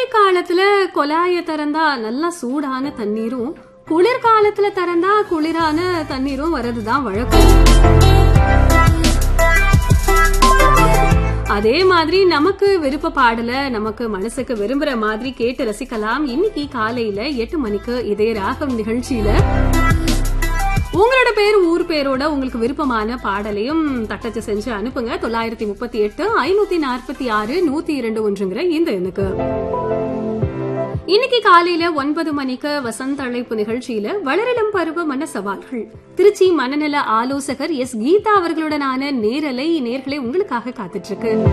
காலத்துல கொலாய திறந்தா நல்லா சூடான தண்ணீரும் குளிர் காலத்துல திறந்தா குளிரான தண்ணீரும் வரதுதான் வழக்கம் அதே மாதிரி நமக்கு விருப்ப பாடல நமக்கு மனசுக்கு விரும்புற மாதிரி கேட்டு ரசிக்கலாம் இன்னைக்கு காலையில எட்டு மணிக்கு இதே ராகம் நிகழ்ச்சியில உங்களோட பேர் ஊர் பேரோட உங்களுக்கு விருப்பமான பாடலையும் தட்டச்சு செஞ்சு அனுப்புங்க தொள்ளாயிரத்தி முப்பத்தி எட்டு ஐநூத்தி நாற்பத்தி ஆறு நூத்தி இரண்டு ஒன்றுங்கிற இந்த எண்ணுக்கு இன்னைக்கு காலையில ஒன்பது மணிக்கு வசந்த அழைப்பு நிகழ்ச்சியில வளரிளம் பருவ மன சவால்கள் திருச்சி மனநல ஆலோசகர் எஸ் கீதா அவர்களுடனான நேரலை நேர்களை உங்களுக்காக காத்துட்டு இருக்கு